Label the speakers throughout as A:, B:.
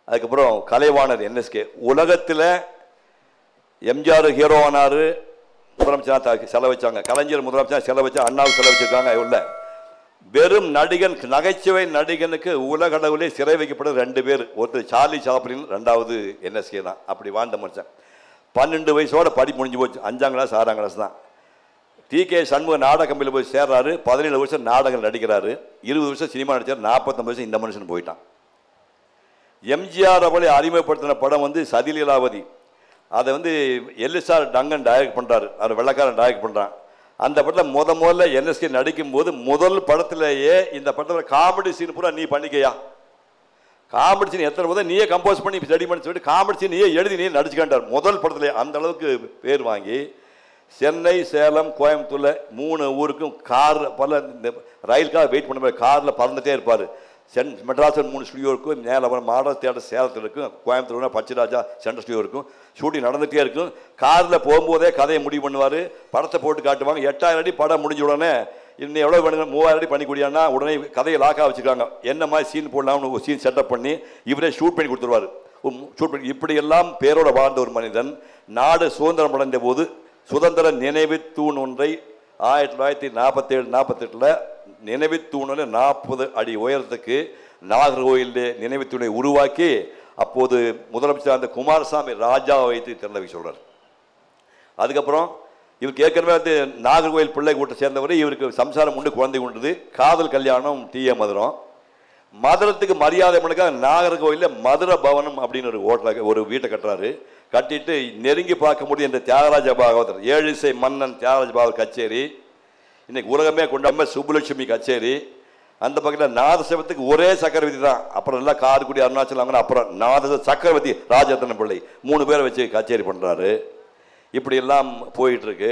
A: அதுக்கப்புறம் கலைவாணர் என்எஸ்கே உலகத்தில் எம்ஜிஆர் ஹீரோ ஆனாரு முதலமைச்சர் தா- செலவச்சாங்க கலைஞர் முதலமைச்சர் செலவச்சு அண்ணாவுக்கு செலவச்சிருக்காங்க உள்ள வெறும் நடிகன் நகைச்சுவை நடிகனுக்கு உலக அளவிலே சிறை வைக்கப்பட்ட ரெண்டு பேர் ஒருத்தர் சார்லி சாப்ளின் ரெண்டாவது என்எஸ்கே தான் அப்படி வாழ்ந்த மனுஷன் பன்னெண்டு வயசோட படி முடிஞ்சு போச்சு அஞ்சாம் கிளாஸ் ஆறாம் கிளாஸ் தான் டி கே சண்முக நாடக கம்பெனியில் போய் சேர்றாரு பதினேழு வருஷம் நாடகம் நடிக்கிறாரு இருபது வருஷம் சினிமா நடிச்சார் நாற்பத்தொம்பது வருஷம் இந்த மனுஷன் போயிட்டான் எம்ஜிஆர் அவளை அறிமுகப்படுத்தின படம் வந்து சதிலீலாவதி அதை வந்து எல்எஸ்ஆர் டங்கன் டைரக்ட் பண்ணுறாரு அவர் வெள்ளக்காரன் டைரக்ட் பண்ணுறான் அந்த படத்தில் முத முதல்ல என்எஸ்கே நடிக்கும்போது முதல் படத்திலேயே இந்த படத்தில் காமெடி சீன் பூரா நீ பண்ணிக்கையா காமெடி சீன் எத்தனை முதல் நீயே கம்போஸ் பண்ணி ரெடி பண்ணி சொல்லிட்டு காமெடி சீன் நீயே எழுதி நீயே நடிச்சுக்காண்டார் முதல் படத்துல அந்த அளவுக்கு பேர் வாங்கி சென்னை சேலம் கோயம்புத்தூர்ல மூணு ஊருக்கும் கார் பல இந்த ரயிலுக்காக வெயிட் பண்ண காரில் பறந்துட்டே இருப்பார் சென் மெட்ராஸில் மூணு ஸ்டுடியோ இருக்கும் மேலே மாடல் தேட்டர் சேலத்தில் இருக்கும் கோயம்புத்தூர்னா பச்சராஜா சென்ட்ரல் ஸ்டுடியோ இருக்கும் ஷூட்டிங் நடந்துகிட்டே இருக்கும் காரில் போகும்போதே கதையை முடிவு பண்ணுவார் படத்தை போட்டு காட்டுவாங்க எட்டாயிரம் அடி படம் முடிஞ்ச உடனே இன்னும் எவ்வளோ வேணுங்க மூவாயிரம் அடி பண்ணி கூடியானா உடனே கதையை லாக்காக வச்சுருக்காங்க என்ன மாதிரி சீன் போடலாம்னு ஒரு சீன் செட்டப் பண்ணி இவரே ஷூட் பண்ணி கொடுத்துருவாரு ஷூட் பண்ணி இப்படியெல்லாம் பேரோட வாழ்ந்த ஒரு மனிதன் நாடு சுதந்திரம் அடைந்த போது சுதந்திர நினைவு தூண் ஒன்றை ஆயிரத்தி தொள்ளாயிரத்தி நாற்பத்தேழு நாற்பத்தெட்டில் நினைவு தூணில் நாற்பது அடி உயரத்துக்கு நாகர்கோயிலே நினைவு தூணை உருவாக்கி அப்போது முதலமைச்சர் அந்த குமாரசாமி ராஜாவை வைத்து திறந்து வைக்க சொல்றார் அதுக்கப்புறம் இவருக்கு ஏற்கனவே வந்து நாகர்கோயில் பிள்ளை கூட்ட சேர்ந்தவர் இவருக்கு சம்சாரம் உண்டு குழந்தை உண்டுது காதல் கல்யாணம் டி ஏ மதுரம் மதுரத்துக்கு மரியாதை பண்ணுக்காக நாகர்கோயிலில் மதுர பவனம் அப்படின்னு ஒரு ஹோட்டல ஒரு வீட்டை கட்டுறாரு கட்டிட்டு நெருங்கி பார்க்க முடியும் இந்த தியாகராஜ பாகவதர் ஏழிசை மன்னன் தியாகராஜ பாகவதர் கச்சேரி இன்னைக்கு உலகமே கொண்டாம சுப்புலட்சுமி கச்சேரி அந்த பக்கத்தில் நாதசவத்துக்கு ஒரே சக்கரவர்த்தி தான் அப்புறம் எல்லாம் கார்குடி அருணாச்சலம் அங்கே அப்புறம் நாத சக்கரவர்த்தி ராஜரத்ன பிள்ளை மூணு பேரை வச்சு கச்சேரி பண்ணுறாரு இப்படி எல்லாம் போயிட்டு இருக்கு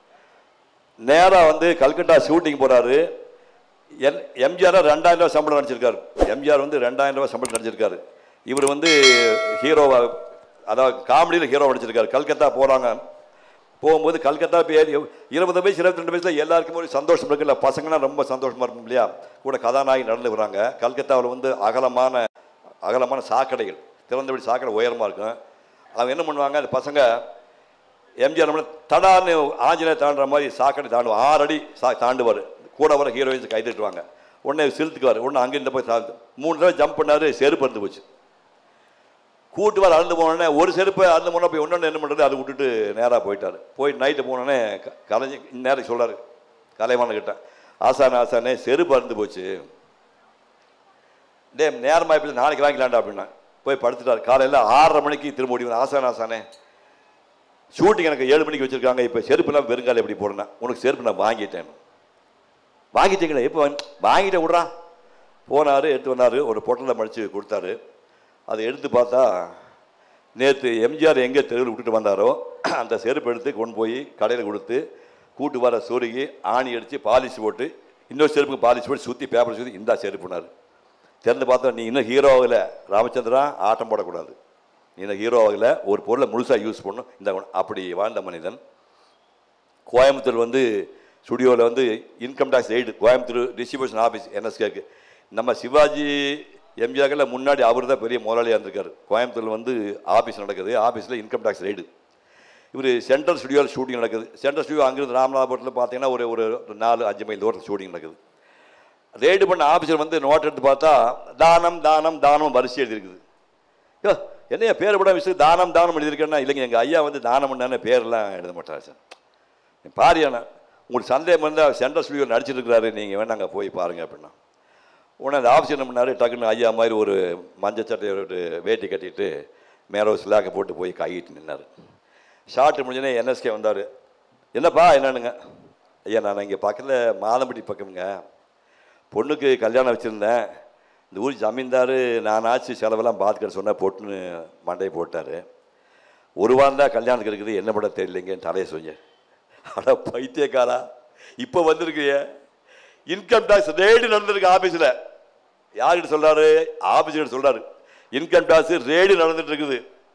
A: நேராக வந்து கல்கட்டா ஷூட்டிங் போறாரு என் எம்ஜிஆர் ரெண்டாயிரம் ரூபாய் சம்பளம் நடிச்சிருக்காரு எம்ஜிஆர் வந்து ரெண்டாயிரம் ரூபாய் சம்பளம் நடிச்சிருக்காரு இவர் வந்து ஹீரோவா அதாவது காமெடியில் ஹீரோ நடிச்சிருக்காரு கல்கத்தா போகிறாங்க போகும்போது கல்கத்தா பேர் இருபது வயசு இருபத்தி ரெண்டு வயசுல எல்லாருக்கும் ஒரு சந்தோஷம் இருக்குல்ல பசங்கன்னா ரொம்ப சந்தோஷமா இருக்கும் இல்லையா கூட கதாநாயகி நடந்து வராங்க கல்கத்தாவில் வந்து அகலமான அகலமான சாக்கடைகள் திறந்தபடி சாக்கடை உயரமாக இருக்கும் அவங்க என்ன பண்ணுவாங்க அந்த பசங்க எம்ஜிஆர் நம்மள தடான்னு ஆஞ்சநேயர் தாண்டுற மாதிரி சாக்கடை தாண்டுவார் ஆறு அடி சா தாண்டுவார் கூட வர ஹீரோயின்ஸ் கை தட்டுவாங்க உடனே சிலுத்துக்குவார் உடனே அங்கே இந்த போய் தாழ்ந்து மூணு தடவை ஜம்ப் பண்ணாரு செருப்பு இருந்து போச்சு கூட்டு வர அழுந்து போனோடனே ஒரு செருப்பு அழுந்து போனால் போய் இன்னொன்று என்ன பண்ணுறது அதை விட்டுட்டு நேராக போயிட்டார் போய் நைட்டு போனோடனே க- கலைஞ நேரம் சொல்றாரு கலைவான கிட்ட ஆசானே ஆசானே செருப்பு அறுந்து போச்சு டே நேரமாக இப்படி நாளைக்கு வாங்கிக்கலாம்டா அப்படின்னா போய் படுத்துட்டார் காலையில் ஆறரை மணிக்கு திரும்ப ஓடி வந்து, ஆசானே ஆசானே ஷூட்டிங் எனக்கு ஏழு மணிக்கு வச்சிருக்காங்க இப்போ செருப்புலாம் வெறுங்கால எப்படி போடுறேன் உனக்கு செருப்பு நான் வாங்கிட்டேன் வாங்கிட்டீங்களா எப்போ வாங்கி வாங்கிட்டேன் விட்றா போனார் எடுத்து வந்தார் ஒரு பொட்டலை மடித்து கொடுத்தாரு அதை எடுத்து பார்த்தா நேற்று எம்ஜிஆர் எங்கே தெருவில் விட்டுட்டு வந்தாரோ அந்த செருப்பு எடுத்து கொண்டு போய் கடையில் கொடுத்து கூட்டு வர சொருகி ஆணி அடித்து பாலிஷ் போட்டு இன்னொரு செருப்புக்கு பாலிஷ் போட்டு சுற்றி பேப்பர் சுற்றி இந்தா செருப்புனார் திறந்து பார்த்தா நீ இன்னும் ஹீரோ ஆகல ராமச்சந்திரா ஆட்டம் போடக்கூடாது நீ இன்னும் ஹீரோ ஆகல ஒரு பொருளை முழுசாக யூஸ் பண்ணும் இந்த அப்படி வாழ்ந்த மனிதன் கோயம்புத்தூர் வந்து ஸ்டுடியோவில் வந்து income tax raid Coimbatore distribution office என்எஸ்கேக்கு நம்ம சிவாஜி எம்ஜிஆர்ல முன்னாடி அவர் தான் பெரிய முதலாளியாக இருந்திருக்காரு கோயம்புத்தூரில் வந்து ஆஃபீஸ் நடக்குது ஆஃபீஸில் இன்கம் டேக்ஸ் ரெய்டு இவர் சென்ட்ரல் ஸ்டுடியோவில் ஷூட்டிங் நடக்குது சென்ட்ரல் ஸ்டுடியோ அங்கிருந்து ராமநாதபுரத்தில் பார்த்தீங்கன்னா ஒரு ஒரு நாலு அஞ்சு மைல் தூரத்தில் ஷூட்டிங் நடக்குது ரெய்டு பண்ண ஆஃபீஸர் வந்து நோட் எடுத்து பார்த்தா தானம் தானம் தானம் வரிசை எழுதியிருக்குது யோ என்னையா பேர் படம் விஷயம் தானம் தானம் எழுதியிருக்கேன்னா இல்லைங்க எங்கள் ஐயா வந்து தானம் பண்ணானே பேரெல்லாம் எழுத மாட்டார் சார் பாரியாண்ணா உங்களுக்கு சந்தேகம் இருந்தால் சென்ட்ரல் ஸ்டுடியோ நடிச்சிட்டு இருக்கிறாரு நீங்கள் வேணா அங்கே போய் பாருங்க அப்படின்னா உடனே அந்த ஆஃபீஸ் என்ன பண்ணாரு டக்குன்னு ஐயா மாதிரி ஒரு மஞ்சள் சட்டை ஒரு வேட்டி கட்டிட்டு மேலே ஒரு சிலாக்கை போட்டு போய் கையிட்டு நின்னார் ஷார்ட் முடிஞ்சோடனே என்எஸ்கே வந்தார் என்னப்பா என்னன்னுங்க ஐயா நான் இங்கே பக்கத்தில் மாதம்பட்டி பக்கம்ங்க பொண்ணுக்கு கல்யாணம் வச்சுருந்தேன் இந்த ஊர் ஜமீன்தார் நானாச்சு செலவெல்லாம் பார்த்துக்கிற சொன்னேன் போட்டுன்னு மண்டையை போட்டார் ஒரு வாரம் தான் கல்யாணத்துக்கு இருக்குது என்ன பண்ண தெரியலைங்கன்னு தலையை சொன்னேன் அட பைத்தியக்காரா இப்போ வந்திருக்கிய இன்கம் டேக்ஸ் ரேடு நடந்திருக்கு ஆஃபீஸில் யார்கிட்ட சொல்றாரு ஆஃபீஸர்கிட்ட சொல்றாரு இன்கம் டேக்ஸ் ரேடு நடந்துட்டு இருக்குது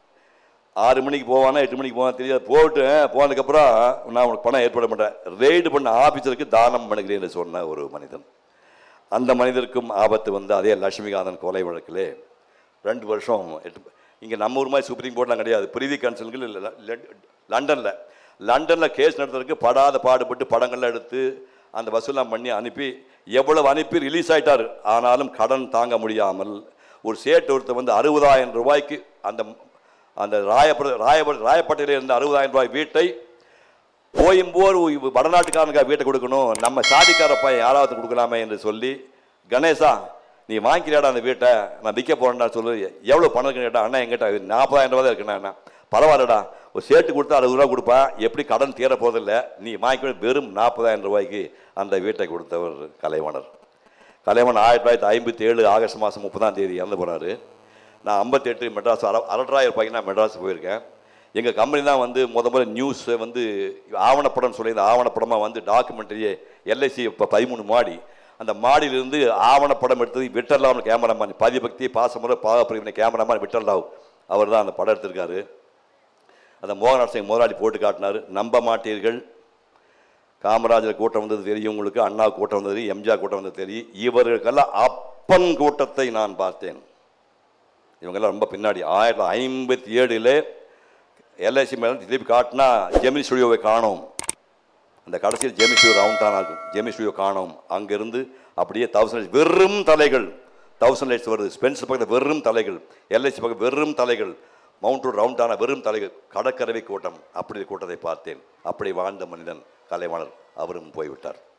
A: ஆறு மணிக்கு போவானா எட்டு மணிக்கு போவான் தெரியாது போட்டு போனதுக்கப்புறம் நான் உனக்கு பணம் ஏற்பட மாட்டேன் ரெய்டு பண்ண ஆஃபீஸருக்கு தானம் பண்ணுகிறேன் என்று சொன்ன ஒரு மனிதன் அந்த மனிதருக்கும் ஆபத்து வந்து அதே லட்சுமிகாந்தன் கொலை வழக்கிலே ரெண்டு வருஷம் எட்டு இங்கே நம்ம ஊர் மாதிரி சுப்ரீம் கோர்ட்லாம் கிடையாது பிரிவி கன்சல்கள் லண்டனில் லண்டனில் கேஸ் நடத்துறதுக்கு படாத பாடுபட்டு படங்கள்லாம் எடுத்து அந்த வசூலாம் பண்ணி அனுப்பி எவ்வளவு அனுப்பி ரிலீஸ் ஆயிட்டார் ஆனாலும் கடன் தாங்க முடியாமல் ஒரு சேட்டு ஒருத்தர் வந்து அறுபதாயிரம் ரூபாய்க்கு அந்த அந்த ராயப்பட ராயப்பட ராயப்பட்டையில் இருந்த அறுபதாயிரம் ரூபாய் வீட்டை போயும்போது வடநாட்டுக்காரனுக்காக வீட்டை கொடுக்கணும் நம்ம சாதிக்கார பையன் யாராவது கொடுக்கலாமே என்று சொல்லி கணேசா நீ வாங்கிக்கிறியாடா அந்த வீட்டை நான் விற்க போறேன்டா சொல்லு எவ்வளோ பணம் இருக்குன்னு கேட்டா அண்ணா எங்கிட்ட நாற்பதாயிரம் ரூபா தான் இருக்குண்ணா அண்ணா பரவாயில்லடா ஒரு சேட்டு கொடுத்தா அறுபது ரூபா கொடுப்பேன் எப்படி கடன் தீர போதில்ல நீ வாங்கிக்க வெறும் நாற்பதாயிரம் ரூபாய்க்கு அந்த வீட்டை கொடுத்தவர் கலைவாணர் கலைவன் ஆயிரத்தி தொள்ளாயிரத்தி ஐம்பத்தி ஏழு ஆகஸ்ட் மாதம் முப்பதாம் தேதி இறந்து போனார் நான் ஐம்பத்தெட்டு மெட்ராஸ் அர அரட்டாயிரம் ரூபாய்க்கு நான் மெட்ராஸ் போயிருக்கேன் எங்கள் கம்பெனி தான் வந்து முத முதல்ல நியூஸ் வந்து ஆவணப்படம் சொல்லி இந்த ஆவணப்படமாக வந்து டாக்குமெண்ட்ரியே எல்ஐசி இப்போ பதிமூணு மாடி அந்த மாடியிலிருந்து ஆவணப்படம் எடுத்தது விட்டல்லாம கேமராமேன் பதிபக்தி பாசமுறை பாகப்பிரிவினை கேமராமேன் விட்டல்லாவ் அவர் தான் அந்த படம் எடுத்திருக்காரு அந்த மோகன்லால் சிங் முதலாளி போட்டு காட்டினார் நம்ப மாட்டீர்கள் காமராஜர் கூட்டம் வந்தது தெரியும் உங்களுக்கு அண்ணா கூட்டம் வந்தது எம்ஜிஆர் கூட்டம் வந்தது தெரியும் இவர்களுக்கெல்லாம் அப்பன் கூட்டத்தை நான் பார்த்தேன் இவங்கெல்லாம் ரொம்ப பின்னாடி ஆயிரத்தி தொள்ளாயிரத்தி ஐம்பத்தி ஏழில் எல்ஐசி மேலே திருப்பி காட்டினா ஜெமினி ஸ்டுடியோவை காணோம் அந்த கடைசியில் ஜெமி ஸ்டுடியோ ரவுண்ட் தான் இருக்கும் ஜெமி ஸ்டுடியோ காணோம் அங்கிருந்து அப்படியே தௌசண்ட் லைட்ஸ் வெறும் தலைகள் தௌசண்ட் லைட்ஸ் வருது ஸ்பென்சர் பக்கத்தில் வெறும் தலைகள் எல்ஐசி பக்கம் வெறும் தலைகள் மவுண்ட் ரோட் ரவுண்டான வெறும் தலைகள் கடற்கரவை கூட்டம் அப்படி ஒரு கூட்டத்தை பார்த்தேன் அப்படி வாழ்ந்த மனிதன் கலைவாணர் அவரும் போய்விட்டார்